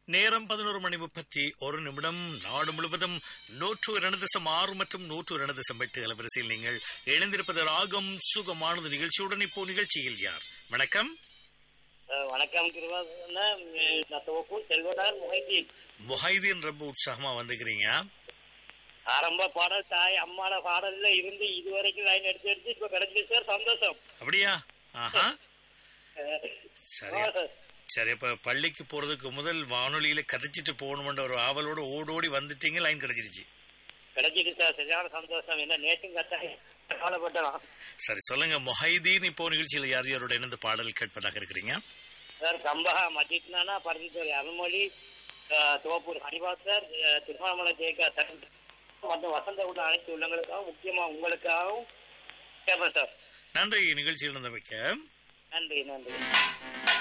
நேரம் பதினோரு மணி முப்பத்தி ஒரு நிமிடம் நாடு முழுவதும் நூற்று இரண்டு தசம் ஆறு மற்றும் நூற்று இரண்டு தசம் எட்டு அலவரிசையில் நீங்கள் இணைந்திருப்பது ராகம் சுகமானது நிகழ்ச்சியுடன் இப்போ நிகழ்ச்சியில் யார் வணக்கம் அஹ் வணக்கம் கிருபாசன நான் தோப்பு செல்வனார் முகைதீன் முஹைதீன் ரொம்ப உற்சாகமா வந்துக்கிறீங்க ஆரம்ப பாடல் தாய் அம்மாட பாடல்ல இருந்து இதுவரைக்கும் லைன் எடுத்து எடுத்து இப்ப கிடைச்சிது சார் சந்தோஷம் அப்படியா ஆஹா அஹ் சரி ஆமா சார். சரி இப்ப பள்ளிக்கு போறதுக்கு முதல் வானொலியில கதைச்சிட்டு போகணுமென்ற ஒரு ஆவலோட ஓடோடி வந்துட்டீங்க லைன் கிடைச்சிருச்சு கிடைச்சிது சார் சரியான சந்தோஷம் என்ன நேற்றும் கட்டாயம் கவலைப்பட்டலாம் சரி சொல்லுங்க முஹைதீன் இப்போ நிகழ்ச்சியில் யார் யாரோட இணைந்து பாடல் கேட்பதாக இருக்கிறீங்க சார் கம்பஹா மஜித்னானா பரதித்துறை அருள்மொழி அஹ் தோப்பூர் ஹரிபாஸ் சார் அஹ் திருவண்ணாமலை ஜெயகா தன் மற்றும் வசந்த உள்ள அனைத்து உள்ளங்களுக்காகவும் முக்கியமா உங்களுக்காகவும் கேட்பேன் சார் நன்றி நிகழ்ச்சியில் இருந்தமைக்க நன்றி நன்றி